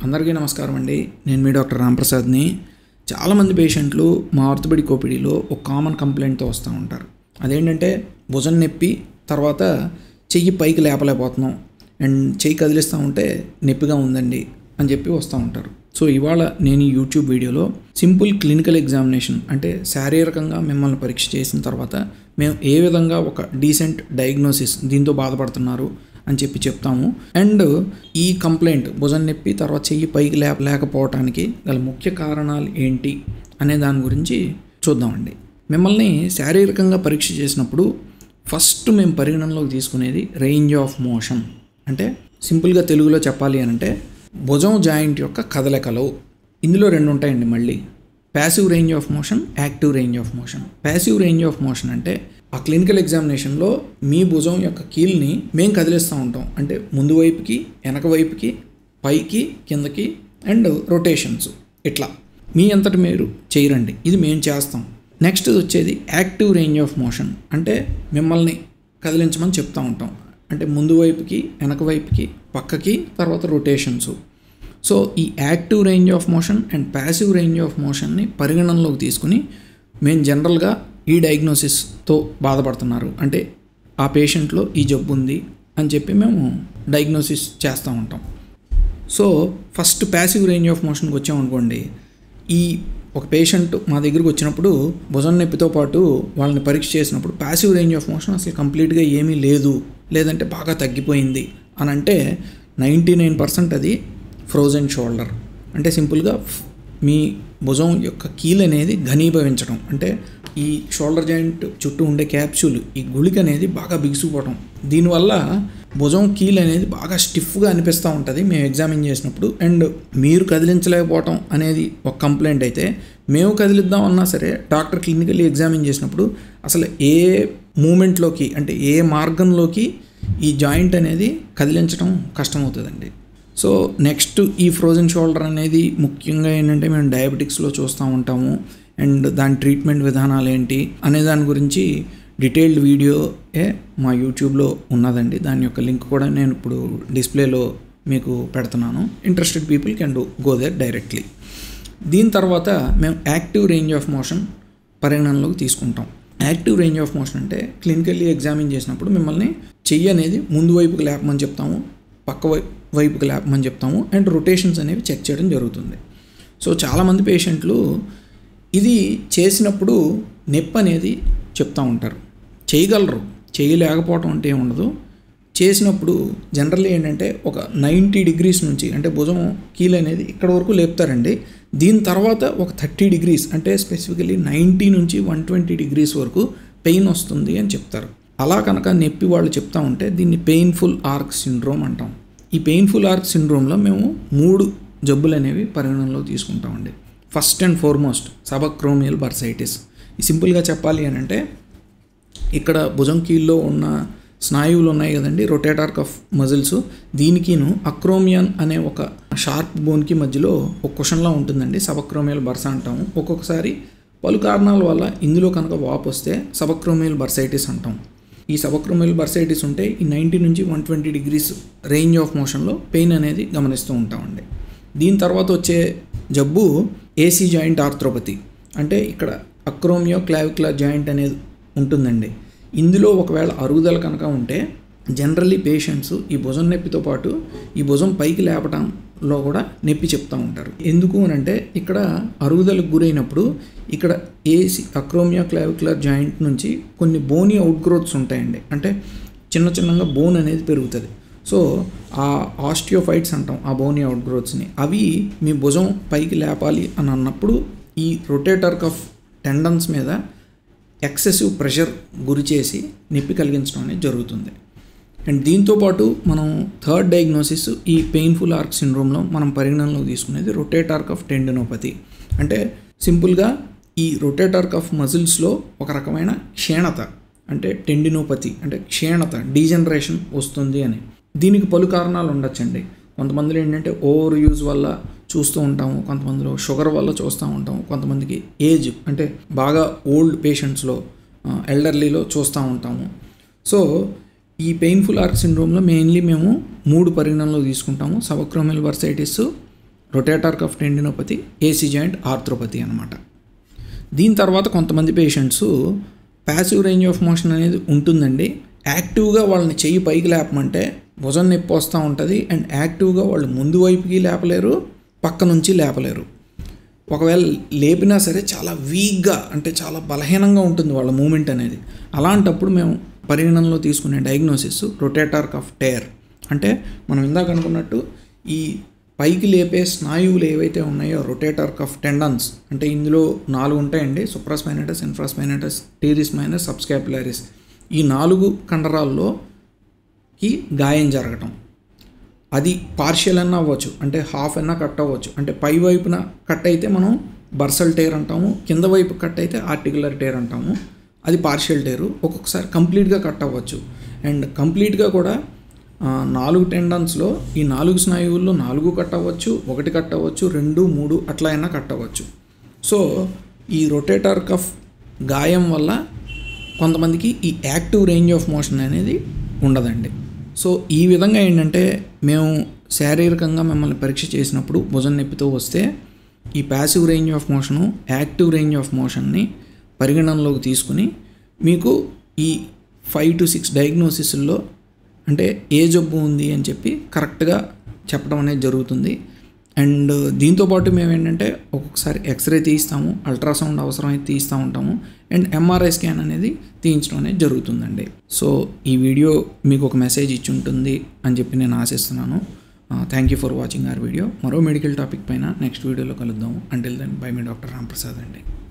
అందరికీ నమస్కారం అండి నేను మీ డాక్టర్ రాంప్రసాద్ని చాలామంది పేషెంట్లు మా ఆర్థోపెడిక్ ఓపీడీలో ఒక కామన్ కంప్లైంట్తో వస్తూ ఉంటారు అదేంటంటే భుజం నొప్పి తర్వాత చెయ్యి పైకి లేపలేకపోతున్నాం అండ్ చెయ్యి కదిలిస్తూ ఉంటే నొప్పిగా ఉందండి అని చెప్పి వస్తూ ఉంటారు సో ఇవాళ నేను ఈ యూట్యూబ్ వీడియోలో సింపుల్ క్లినికల్ ఎగ్జామినేషన్ అంటే శారీరకంగా మిమ్మల్ని పరీక్ష చేసిన తర్వాత మేము ఏ విధంగా ఒక డీసెంట్ డయాగ్నోసిస్ దీంతో బాధపడుతున్నారు అని చెప్పి చెప్తాము అండ్ ఈ కంప్లైంట్ భుజం నొప్పి తర్వాత చెయ్యి పైకి లేప లేకపోవటానికి గల ముఖ్య కారణాలు ఏంటి అనే దాని గురించి చూద్దామండి మిమ్మల్ని శారీరకంగా పరీక్ష చేసినప్పుడు ఫస్ట్ మేము పరిగణనలోకి తీసుకునేది రేంజ్ ఆఫ్ మోషన్ అంటే సింపుల్గా తెలుగులో చెప్పాలి అని అంటే భుజం జాయింట్ యొక్క కదలికలు ఇందులో రెండు ఉంటాయండి మళ్ళీ passive range of motion active range of motion passive range of motion అంటే ఆ క్లినికల్ ఎగ్జామినేషన్లో మీ భుజం యొక్క కీల్ని మేము కదిలిస్తూ ఉంటాం అంటే ముందు వైపుకి వెనక వైపుకి పైకి కిందకి అండ్ రొటేషన్స్ ఇట్లా మీ అంతటి మీరు చేయరండి ఇది మేము చేస్తాం నెక్స్ట్ వచ్చేది యాక్టివ్ రేంజ్ ఆఫ్ మోషన్ అంటే మిమ్మల్ని కదిలించమని చెప్తా ఉంటాం అంటే ముందు వైపుకి వెనక వైపుకి పక్కకి తర్వాత రొటేషన్స్ సో ఈ active range of motion and passive range of మోషన్ని పరిగణనలోకి తీసుకుని మేము జనరల్గా ఈ డయాగ్నోసిస్తో బాధపడుతున్నారు అంటే ఆ పేషెంట్లో ఈ జబ్బు ఉంది అని చెప్పి మేము డయాగ్నోసిస్ చేస్తూ ఉంటాం so first passive range of మోషన్కి వచ్చామనుకోండి ఈ ఒక పేషెంట్ మా దగ్గరికి వచ్చినప్పుడు భుజం నొప్పితో పాటు వాళ్ళని పరీక్ష చేసినప్పుడు ప్యాసివ్ రేంజ్ ఆఫ్ మోషన్ అసలు కంప్లీట్గా ఏమీ లేదు లేదంటే బాగా తగ్గిపోయింది అని అంటే నైంటీ నైన్ పర్సెంట్ అది ఫ్రోజన్ షోల్డర్ అంటే సింపుల్గా మీ భుజం యొక్క కీల్ అనేది ఘనీభవించడం అంటే ఈ షోల్డర్ జాయింట్ చుట్టూ ఉండే క్యాప్సూల్ ఈ గుళిక అనేది బాగా బిగుసుకుపోవడం దీనివల్ల భుజం కీల్ అనేది బాగా స్టిఫ్గా అనిపిస్తూ ఉంటుంది మేము ఎగ్జామిన్ చేసినప్పుడు అండ్ మీరు కదిలించలేకపోవటం అనేది ఒక కంప్లైంట్ అయితే మేము కదిలిద్దాం అన్నా సరే డాక్టర్ క్లినికల్లీ ఎగ్జామిన్ చేసినప్పుడు అసలు ఏ మూమెంట్లోకి అంటే ఏ మార్గంలోకి ఈ జాయింట్ అనేది కదిలించడం కష్టమవుతుందండి సో నెక్స్ట్ ఈ ఫ్రోజన్ షోల్డర్ అనేది ముఖ్యంగా ఏంటంటే మేము డయాబెటిక్స్లో చూస్తూ ఉంటాము అండ్ దాని ట్రీట్మెంట్ విధానాలు ఏంటి అనే దాని గురించి డీటెయిల్డ్ వీడియోయే మా యూట్యూబ్లో ఉన్నదండి దాని యొక్క లింక్ కూడా నేను ఇప్పుడు డిస్ప్లేలో మీకు పెడుతున్నాను interested people can do go there directly దీని తర్వాత మేము యాక్టివ్ రేంజ్ ఆఫ్ మోషన్ పరిగణనలోకి తీసుకుంటాం యాక్టివ్ రేంజ్ ఆఫ్ మోషన్ అంటే క్లినికల్లీ ఎగ్జామిన్ చేసినప్పుడు మిమ్మల్ని చెయ్యి అనేది ముందు వైపుకి లేపమని చెప్తాము పక్క వై వైపుకి లేపమని చెప్తాము అండ్ రొటేషన్స్ అనేవి చెక్ చేయడం జరుగుతుంది సో చాలామంది పేషెంట్లు ఇది చేసినప్పుడు నొప్పి అనేది చెప్తూ ఉంటారు చేయగలరు చేయలేకపోవటం అంటే ఉండదు చేసినప్పుడు జనరల్లీ ఏంటంటే ఒక నైంటీ డిగ్రీస్ నుంచి అంటే భుజం కీల్ అనేది ఇక్కడ వరకు లేపుతారండి దీని తర్వాత ఒక థర్టీ డిగ్రీస్ అంటే స్పెసిఫికలీ నైంటీ నుంచి వన్ ట్వంటీ డిగ్రీస్ వరకు పెయిన్ వస్తుంది అని చెప్తారు అలా కనుక నొప్పి వాళ్ళు చెప్తా ఉంటే దీన్ని పెయిన్ఫుల్ ఆర్క్ సిండ్రోమ్ అంటాం ఈ పెయిన్ఫుల్ ఆర్క్ సిండ్రోమ్లో మేము మూడు జబ్బులు అనేవి పరిగణనలో తీసుకుంటామండి first and foremost subacromial bursitis సింపుల్గా చెప్పాలి అని అంటే ఇక్కడ భుజం కీల్లో ఉన్న స్నాయువులు ఉన్నాయి కదండి రొటేటార్ కఫ్ మజిల్స్ దీనికిను అక్రోమియన్ అనే ఒక షార్ప్ బోన్కి మధ్యలో ఒక క్వశ్చన్లా ఉంటుందండి సబక్రోమియల్ బర్స అంటాము ఒక్కొక్కసారి పలు కారణాల వల్ల ఇందులో కనుక వాపు వస్తే సబక్రోమియల్ బర్సైటిస్ అంటాం ఈ సబక్రోమియల్ బర్సైటిస్ ఉంటే ఈ నైంటీ నుంచి one twenty degrees range of మోషన్లో పెయిన్ అనేది గమనిస్తూ ఉంటామండి దీని తర్వాత వచ్చే జబ్బు ఏసీ జాయింట్ ఆర్థ్రోపతి అంటే ఇక్కడ అక్రోమియో క్లావిక్యులర్ జాయింట్ అనేది ఉంటుందండి ఇందులో ఒకవేళ అరుగుదల కనుక ఉంటే జనరల్లీ పేషెంట్స్ ఈ భుజం నొప్పితో పాటు ఈ భుజం పైకి లేపడంలో కూడా నొప్పి చెప్తూ ఉంటారు ఎందుకు అని అంటే ఇక్కడ అరుగుదలకు గురైనప్పుడు ఇక్కడ ఏసి అక్రోమియా క్లావిక్యులర్ జాయింట్ నుంచి కొన్ని బోనీ అవుట్ గ్రోత్స్ ఉంటాయండి అంటే చిన్న చిన్నగా బోన్ అనేది పెరుగుతుంది సో ఆ ఆస్టియోఫైట్స్ అంటాం ఆ బోనీ అవుట్ గ్రోత్స్ని అవి మీ భుజం పైకి లేపాలి అని అన్నప్పుడు ఈ రొటేటర్ కఫ్ టెండన్స్ మీద ఎక్సెసివ్ ప్రెషర్ గురి చేసి నొప్పి కలిగించడం అనేది జరుగుతుంది అండ్ దీంతోపాటు మనం థర్డ్ డయాగ్నోసిస్ ఈ పెయిన్ఫుల్ ఆర్క్ సిండ్రోమ్లో మనం పరిగణనలోకి తీసుకునేది రొటేటార్క్ ఆఫ్ టెండనోపతి అంటే సింపుల్గా ఈ రొటేటార్క్ ఆఫ్ మజిల్స్లో ఒక రకమైన క్షీణత అంటే టెండినోపతి అంటే క్షీణత డీజనరేషన్ వస్తుంది అని దీనికి పలు కారణాలు ఉండొచ్చండి కొంతమందిలో ఏంటంటే ఓవర్ యూజ్ వల్ల చూస్తూ ఉంటాము కొంతమందిలో షుగర్ వల్ల చూస్తూ ఉంటాము కొంతమందికి ఏజ్ అంటే బాగా ఓల్డ్ పేషెంట్స్లో ఎల్డర్లీలో చూస్తూ ఉంటాము సో ఈ పెయిన్ఫుల్ ఆర్క్ సిండ్రోమ్లో మెయిన్లీ మేము మూడు పరిగణనలో తీసుకుంటాము subacromial bursitis rotator cuff tendinopathy AC joint arthropathy అనమాట దీని తర్వాత కొంతమంది patients passive range of motion అనేది ఉంటుందండి యాక్టివ్గా వాళ్ళని చెయ్యి పైకి లేపమంటే భుజం నొప్పి వస్తూ ఉంటుంది అండ్ యాక్టివ్గా వాళ్ళు ముందు వైపుకి లేపలేరు పక్క నుంచి లేపలేరు ఒకవేళ లేపినా సరే చాలా వీక్గా అంటే చాలా బలహీనంగా ఉంటుంది వాళ్ళ మూమెంట్ అనేది అలాంటప్పుడు మేము పరిగణనలో తీసుకునే డయాగ్నోసిస్ రొటేటార్ కఫ్ టేర్ అంటే మనం ఇందాక అనుకున్నట్టు ఈ పైకి లేపే స్నాయువులు ఏవైతే ఉన్నాయో రొటేటర్ కఫ్ టెండన్స్ అంటే ఇందులో నాలుగు ఉంటాయండి సుప్రాస్మైనటస్ ఇన్ఫ్రాస్మైనటస్ టీరిస్ మైనస్ సబ్స్కాపులారిస్ ఈ నాలుగు కండరాల్లోకి గాయం జరగటం అది పార్షియల్ అన్న అవ్వచ్చు అంటే హాఫ్ అన్నా కట్ అవ్వచ్చు అంటే పై వైపున కట్ అయితే మనం బర్సల్ టేర్ అంటాము కింద వైపు కట్ అయితే ఆర్టికులర్ టేర్ అంటాము అది పార్షియల్ టేరు ఒక్కొక్కసారి కంప్లీట్గా కట్ అవ్వచ్చు అండ్ కంప్లీట్గా కూడా ఆ, నాలుగు టెండన్స్లో ఈ నాలుగు స్నాయువుల్లో నాలుగు కట్ అవ్వచ్చు ఒకటి కట్ అవ్వచ్చు రెండు మూడు అట్లా అయినా కట్ అవ్వచ్చు సో ఈ రొటేటర్ కఫ్ గాయం వల్ల కొంతమందికి ఈ యాక్టివ్ రేంజ్ ఆఫ్ మోషన్ అనేది ఉండదండి సో ఈ విధంగా ఏంటంటే మేము శారీరకంగా మిమ్మల్ని పరీక్ష చేసినప్పుడు భుజం నొప్పితో వస్తే ఈ passive range of motion active range of మోషన్ని పరిగణనలోకి తీసుకుని మీకు ఈ ఫైవ్ టు సిక్స్ డయాగ్నోసిస్లో అంటే ఏ జబ్బు ఉంది అని చెప్పి కరెక్ట్గా చెప్పడం అనేది జరుగుతుంది అండ్ దీంతోపాటు మేము ఏంటంటే ఒక్కొక్కసారి ఎక్స్రే తీస్తాము అల్ట్రాసౌండ్ అవసరమైతే తీస్తూ ఉంటాము అండ్ ఎంఆర్ఐ స్కాన్ అనేది తీయించడం అనేది జరుగుతుందండి సో ఈ వీడియో మీకు ఒక మెసేజ్ ఇచ్చి ఉంటుంది అని చెప్పి నేను ఆశిస్తున్నాను thank you for watching our video మరో మెడికల్ టాపిక్ పైన నెక్స్ట్ వీడియోలో కలుద్దాము అంటిల్ దెన్ బై మీ డాక్టర్ రాంప్రసాద్ అండి